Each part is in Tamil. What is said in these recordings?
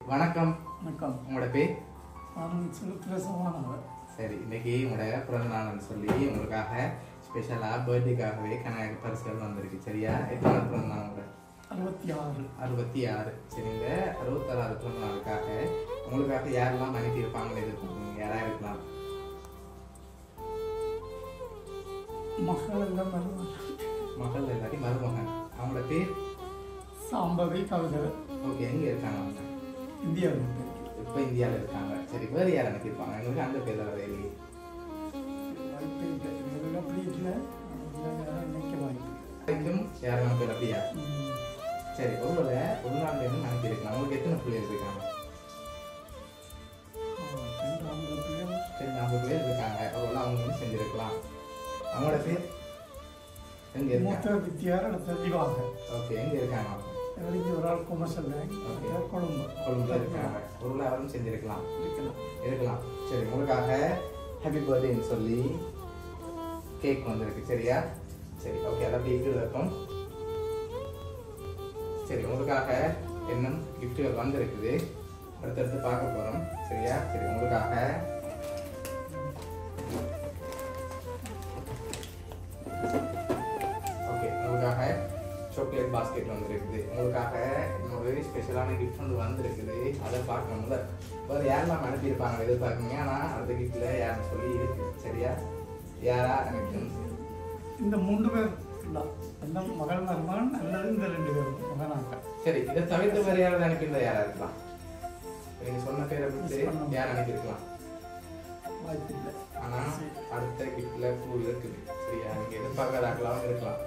வணக்கம் வணக்கம் உங்களோட பேர் நான் செலுத்துகிற சமானவர் சரி இன்னைக்கு உங்களோட பிறந்த நாள்னு சொல்லி உங்களுக்காக ஸ்பெஷலாக பர்த்டேக்காகவே கனக பரிசுகள் வந்திருக்கு சரியா எத்தனை பிறந்த நாள் உங்களோட அறுபத்தி ஆறு அறுபத்தி ஆறு சரி இந்த அறுபத்தாறாவது பிறந்த நாளுக்காக உங்களுக்காக யாரெல்லாம் அனுப்பியிருப்பாங்கன்னு எதிர்பார்க்குறீங்க யாரா இருக்கலாம் மக்கள் எல்லாம் வருவாங்க மகள் இல்லாட்டி மருமகன் அவங்களோட பேர் சாம்பவி கவிதை ஓகே எங்கே இருக்காங்க அவங்க இந்தியாவில் இருக்கு. இப்போ இந்தியாவில் இருக்காங்க சரி வேறு யார் அனுப்பியிருப்பாங்க எங்களுக்கு அந்த பேர் வர இல்லையே வாய்ப்பே இல்லை இதில் அப்படி இல்லை அதில் நினைக்க வாய்ப்பு வரைக்கும் யாரும் அனுப்பல அப்படியா ம். சரி ஒருவேளை உள்நாட்டிலேருந்து அனுப்பியிருக்கலாம் உங்களுக்கு எத்தனை பிள்ளைகள் இருக்காங்க ஆ, ரெண்டு ஆம்பளை பிள்ளைகள், சரி நாற்பது பேர் இருக்காங்க ஒருவேளை அவங்க வந்து செஞ்சிருக்கலாம் அவங்களோட பேர் எங்கே இருக்காங்க மூத்த வித்தியார் அடுத்த திவாகர் ஓகே எங்கே இருக்காங்க அவங்க? இவருக்கு ஒரு ஆள் கொமர்ஷியல் பேங்க் Okay. அடுத்த கொழும்பு கொழும்புல இருக்காங்க ஒருவேளை அவரும் செஞ்சிருக்கலாம் இருக்கலாம் இருக்கலாம் சரி உங்களுக்காக ஹாப்பி பர்த்டேன்னு சொல்லி கேக் வந்திருக்கு சரியா சரி ஓகே அதை அப்படியே கீழே இருக்கும் சரி உங்களுக்காக இன்னும் கிஃப்ட்டுகள் வந்திருக்குது அடுத்தடுத்து பார்க்க போகிறோம் சரியா சரி உங்களுக்காக ஓகே உங்களுக்காக சாக்லேட் பாஸ்கெட் வந்திருக்குது உங்களுக்காக இன்னொரு ஸ்பெஷலான கிஃப்ட் வந்து வந்திருக்குது அதை பார்க்கணும்ல வேறு யாரெல்லாம் அனுப்பியிருப்பாங்க எதிர்பார்க்குங்க ஆனால் அடுத்த கிஃப்டில் யாருன்னு சொல்லி இருக்கு சரியா யாரா எனக்கு இந்த மூன்று பேர் இல்லை அந்த மகள் மருமகன் அல்லது இந்த ரெண்டு பேரும் மகனாக சரி இதை தவிர்த்து வேறு யாராவது அனுப்பியிருந்தா யாரா இருக்கலாம் நீங்க சொன்ன பேரை விட்டு Miss பண்ணோம். யார் அனுப்பியிருக்கலாம் வாய்ப்பு இல்லை ஆனா அடுத்த கிஃப்ட்ல பூ இருக்குது சரியா நீங்க எதிர்பார்க்காதாக்களாவும் இருக்கலாம்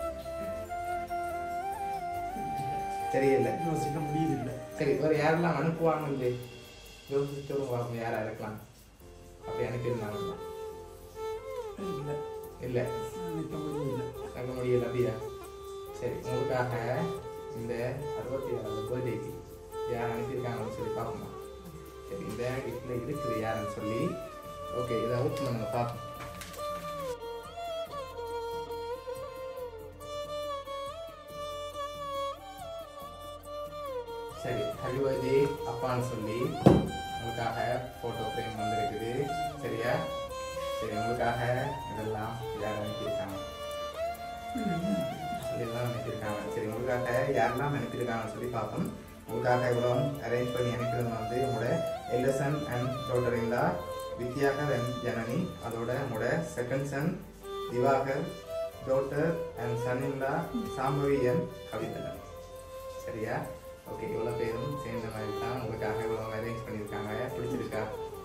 தெரியல யோசிக்க முடியதில்லை சரி வேறு யாரெல்லாம் அனுப்புவாங்க இல்லை யோசிச்சோம் பார்ப்போம் யாரா இருக்கலாம் அப்படி அனுப்பியிருந்தாங்களா இல்லை இல்ல நினைக்க முடியல தங்க முடியல அப்படியா சரி உங்களுக்காக இந்த அறுபத்தி ஆறாவது பர்த்டேக்கு யார் அனுப்பியிருக்காங்கன்னு சொல்லி பார்ப்போமா சரி இந்த கிஃப்ட்ல இருக்குது யாருன்னு சொல்லி ஓகே இதை அவுட் பண்ணுங்க பார்ப்போம் சரி ஹரி பர்த்டே அப்பான்னு சொல்லி உங்களுக்காக ஃபோட்டோ ஃப்ரேம் வந்திருக்குது சரியா சரி உங்களுக்காக இதெல்லாம் யார் அனுப்பியிருக்காங்க இதெல்லாம் அனுப்பியிருக்காங்க சரி உங்களுக்காக யாரெல்லாம் அனுப்பியிருக்காங்கன்னு சொல்லி பார்ப்போம் உங்களுக்காக இவ்வளோ அரேஞ்ச் பண்ணி அனுப்பியிருந்தோம் வந்து உங்களோட எல்லசன் அண்ட் டாக்டர் இல்லா வித்யாகர் அண்ட் ஜனனி அதோட உங்களோட second son Diwakar doctor and son இல்லா சாம்பவி அண்ட் கவிதன் சரியா ஓகே இவ்வளோ பேரும் சேர்ந்த மாதிரி தான் உங்களுக்காக இவ்வளோ அரேஞ்ச் பண்ணியிருக்காங்க பிடிச்சிருக்கா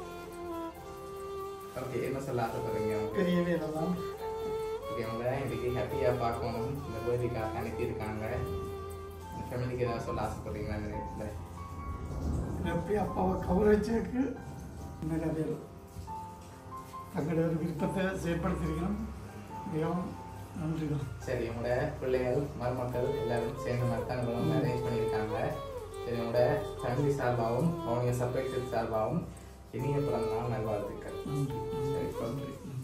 ஓகே என்ன சொல்ல ஆசைப்படுறீங்க உங்களுக்கு பெரிய வேலை தான் ஓகே அவங்க இன்னைக்கு ஹாப்பியாக பார்க்கணும் இந்த பர்த்டேக்காக அனுப்பியிருக்காங்க இந்த ஃபேமிலிக்கு ஏதாவது சொல்ல ஆசைப்படுறீங்களா இந்த நேரத்தில் எப்படி அப்பாவை கவரேஜுக்கு நிறைய பேர் தங்களோட ஒரு விருப்பத்தை செயற்படுத்தியிருக்கிறோம் மிகவும் நன்றி தான் சரி உங்களோட பிள்ளைகள் மருமக்கள் எல்லாரும் சேர்ந்த மாதிரி தான் இவ்வளோ அரேஞ்ச் பண்ணியிருக்காங்க சரி உங்களோட ஃபேமிலி சார்பாகவும் அவங்க சப்ரைசர் சார்பாகவும் இனிய பிறந்த நாள் நல்வாழ்த்துக்கள் நன்றி சரி, நன்றி நன்றி